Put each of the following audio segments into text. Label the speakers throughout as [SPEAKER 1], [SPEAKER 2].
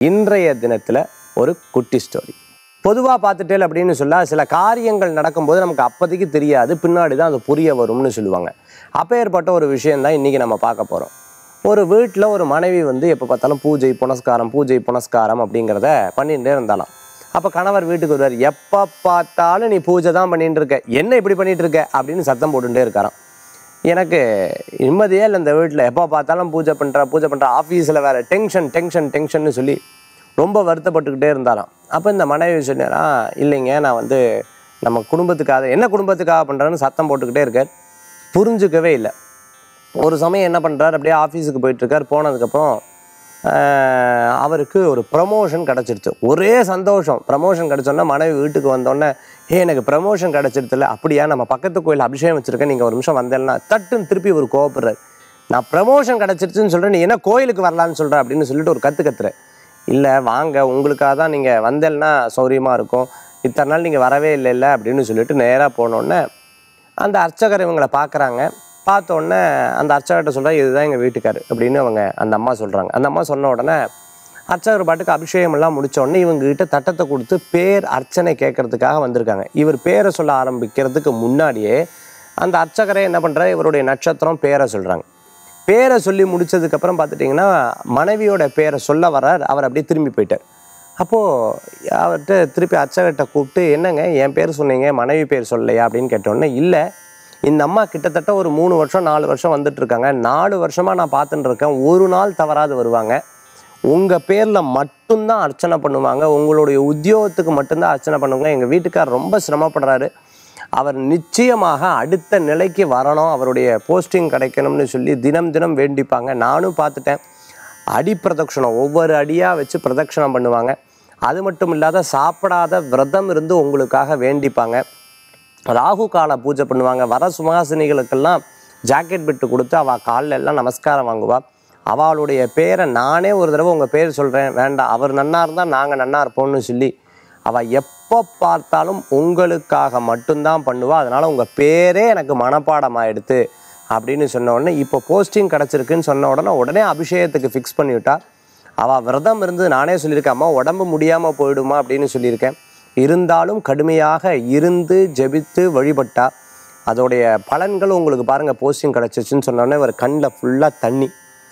[SPEAKER 1] இன்றைய தினத்தில் ஒரு குட்டி ஸ்டோரி பொதுவாக பார்த்துட்டேல் அப்படின்னு சொல்ல சில காரியங்கள் நடக்கும்போது நமக்கு அப்போதைக்கு தெரியாது பின்னாடி தான் அது புரிய வரும்னு சொல்லுவாங்க அப்பேற்பட்ட ஒரு விஷயந்தான் இன்றைக்கி நம்ம பார்க்க போகிறோம் ஒரு வீட்டில் ஒரு மனைவி வந்து எப்போ பார்த்தாலும் பூஜை புனஸ்காரம் பூஜை புனஸ்காரம் அப்படிங்கிறத பண்ணிகிட்டே இருந்தாலாம் அப்போ கணவர் வீட்டுக்கு வருவார் எப்போ பார்த்தாலும் நீ பூஜை தான் பண்ணிட்டு இருக்க என்ன இப்படி பண்ணிட்டு இருக்க அப்படின்னு சத்தம் போட்டுட்டே இருக்காராம் எனக்கு நிம்மதியே இல்லை இந்த வீட்டில் எப்போ பார்த்தாலும் பூஜை பண்ணுறா பூஜை பண்ணுறா ஆஃபீஸில் வேறு டென்ஷன் டென்ஷன் டென்ஷன்னு சொல்லி ரொம்ப வருத்தப்பட்டுக்கிட்டே இருந்தாராம் அப்போ இந்த மனைவி சொன்னாரா இல்லைங்க நான் வந்து நம்ம குடும்பத்துக்காக என்ன குடும்பத்துக்காக பண்ணுறேன்னு சத்தம் போட்டுக்கிட்டே இருக்கார் புரிஞ்சுக்கவே இல்லை ஒரு சமயம் என்ன பண்ணுறாரு அப்படியே ஆஃபீஸுக்கு போயிட்டுருக்கார் போனதுக்கப்புறம் ஆஹ், அவருக்கு ஒரு ப்ரமோஷன் கிடச்சிருச்சு ஒரே சந்தோஷம் ப்ரமோஷன் கிடச்சோன்னா மனைவி வீட்டுக்கு வந்தோடனே ஏ எனக்கு ப்ரமோஷன் கிடச்சிருச்சுல அப்படியா நம்ம பக்கத்து கோயில் அபிஷேகம் வச்சுருக்கேன் நீங்கள் ஒரு நிமிஷம் வந்தேன்னா தட்டுன்னு திருப்பி ஒரு கோவப்படுறாரு நான் ப்ரமோஷன் கிடச்சிருச்சுன்னு சொல்கிறேன் நீ என்ன கோயிலுக்கு வரலான்னு சொல்கிற அப்படின்னு சொல்லிட்டு ஒரு கற்று கத்துறேன் இல்லை வாங்க உங்களுக்காக தான் நீங்கள் வந்தேன்னா சௌரியமாக இருக்கும் இத்தனை நாள் நீங்கள் வரவே இல்லைல்ல அப்படின்னு சொல்லிட்டு நேராக போனோடனே அந்த அர்ச்சகர் இவங்களை பார்க்குறாங்க பார்த்த உடனே அந்த அர்ச்சகர்கிட்ட சொல்கிறா இதுதான் எங்கள் வீட்டுக்கார் அப்படின்னு அவங்க அந்த அம்மா சொல்கிறாங்க அந்த அம்மா சொன்ன உடனே அர்ச்சகர் பாட்டுக்கு அபிஷேகம் எல்லாம் முடிச்ச உடனே இவங்க கிட்ட தட்டத்தை கொடுத்து பேர் அர்ச்சனை கேட்கறதுக்காக வந்திருக்காங்க இவர் பேரை சொல்ல ஆரம்பிக்கிறதுக்கு முன்னாடியே அந்த அர்ச்சகரே என்ன பண்ணுறாரு இவருடைய நட்சத்திரம் பேரை சொல்கிறாங்க பேரை சொல்லி முடிச்சதுக்கப்புறம் பார்த்துட்டிங்கன்னா மனைவியோட பேரை சொல்ல வர்றார் அவர் அப்படியே திரும்பி போயிட்டார் அப்போது அவர்கிட்ட திருப்பி அர்ச்சகர்கிட்ட கூப்பிட்டு என்னங்க என் பேர் சொன்னீங்க மனைவி பேர் சொல்லலையா அப்படின்னு கேட்டோடனே இல்லை இந்த அம்மா கிட்டத்தட்ட ஒரு மூணு வருஷம் நாலு வருஷம் வந்துட்டு இருக்காங்க நாலு வருஷமாக நான் பார்த்துட்டு இருக்கேன் ஒரு நாள் தவறாது வருவாங்க உங்கள் பேரில் மட்டும்தான் அர்ச்சனை பண்ணுவாங்க உங்களுடைய உத்தியோகத்துக்கு மட்டும்தான் அர்ச்சனை பண்ணுவாங்க எங்கள் வீட்டுக்கார் ரொம்ப சிரமப்படுறாரு அவர் நிச்சயமாக அடுத்த நிலைக்கு வரணும் அவருடைய போஸ்டிங் கிடைக்கணும்னு சொல்லி தினம் தினம் வேண்டிப்பாங்க நானும் பார்த்துட்டேன் அடி பிரதட்சணம் ஒவ்வொரு அடியாக வச்சு பிரதட்சணம் பண்ணுவாங்க அது மட்டும் இல்லாத சாப்பிடாத விரதம் இருந்து உங்களுக்காக வேண்டிப்பாங்க ராகு கால பூஜை பண்ணுவாங்க வர சுமாசினிகளுக்கெல்லாம் ஜாக்கெட் பிட்டு கொடுத்து அவள் காலில் எல்லாம் நமஸ்காரம் வாங்குவா அவளுடைய பேரை நானே ஒரு தடவை உங்கள் பேர் சொல்கிறேன் வேண்டாம் அவர் நன்னா இருந்தால் நாங்கள் நன்னா இருப்போம்னு சொல்லி அவள் எப்போ பார்த்தாலும் உங்களுக்காக மட்டும்தான் பண்ணுவா அதனால் உங்கள் பேரே எனக்கு மனப்பாடம் ஆயிடுத்து அப்படின்னு சொன்ன உடனே இப்போ போஸ்டிங் கிடச்சிருக்குன்னு சொன்ன உடனே உடனே அபிஷேகத்துக்கு ஃபிக்ஸ் பண்ணிவிட்டா அவள் விரதம் இருந்து நானே சொல்லியிருக்கேன் அம்மா உடம்பு முடியாமல் போயிடுமா அப்படின்னு சொல்லியிருக்கேன் இருந்தாலும் கடுமையாக இருந்து ஜெபித்து வழிபட்டா அதோடைய பலன்கள் உங்களுக்கு பாருங்கள் போஸ்டிங் கிடச்சிச்சுன்னு சொன்னோடனே ஒரு கண்ணில் ஃபுல்லாக தண்ணி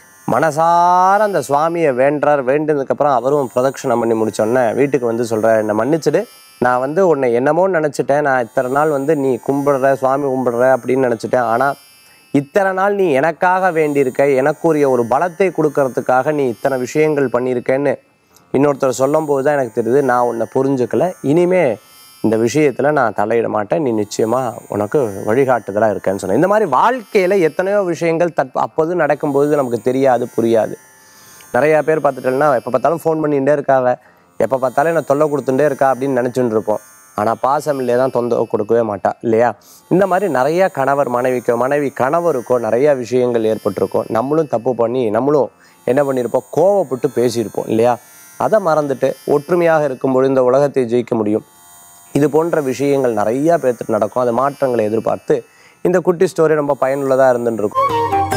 [SPEAKER 1] மனசார அந்த சுவாமியை வேண்டார் வேண்டினதுக்கப்புறம் அவரும் பிரதட்சணம் பண்ணி முடிச்சோடனே வீட்டுக்கு வந்து சொல்கிறார் என்னை மன்னிச்சிடு நான் வந்து உன்னை என்னமோன்னு நினச்சிட்டேன் நான் இத்தனை நாள் வந்து நீ கும்பிடுற சுவாமி கும்பிடுற அப்படின்னு நினச்சிட்டேன் ஆனால் இத்தனை நாள் நீ எனக்காக வேண்டியிருக்க எனக்குரிய ஒரு பலத்தை கொடுக்கறதுக்காக நீ இத்தனை விஷயங்கள் பண்ணியிருக்கேன்னு இன்னொருத்தர் சொல்லும்போது தான் எனக்கு தெரியுது நான் உன்னை புரிஞ்சுக்கல இனிமே இந்த விஷயத்தில் நான் தலையிட மாட்டேன் நீ நிச்சயமாக உனக்கு வழிகாட்டுதலாக இருக்கேன்னு சொன்னேன் இந்த மாதிரி வாழ்க்கையில் எத்தனையோ விஷயங்கள் தட் அப்போது நடக்கும்போது நமக்கு தெரியாது புரியாது நிறையா பேர் பார்த்துட்டேன்னா எப்போ பார்த்தாலும் ஃபோன் பண்ணிகிட்டே இருக்காவ எப்போ பார்த்தாலும் என்ன தொல்லை கொடுத்துட்டே இருக்கா அப்படின்னு நினச்சிட்டு இருப்போம் ஆனால் பாசம் இல்லையே தான் தொந்தரவு கொடுக்கவே மாட்டா இல்லையா இந்த மாதிரி நிறைய கணவர் மனைவிக்கோ மனைவி கணவருக்கோ நிறைய விஷயங்கள் ஏற்பட்டிருக்கும் நம்மளும் தப்பு பண்ணி நம்மளும் என்ன பண்ணியிருப்போம் கோவப்பட்டு பேசியிருப்போம் இல்லையா அதை மறந்துட்டு ஒற்றுமையாக இருக்கும்போது இந்த உலகத்தை ஜெயிக்க முடியும் இது போன்ற விஷயங்கள் நிறையா பேர்த்துட்டு நடக்கும் அது மாற்றங்களை எதிர்பார்த்து இந்த குட்டி ஸ்டோரி ரொம்ப பயனுள்ளதாக இருந்துட்டு இருக்கும்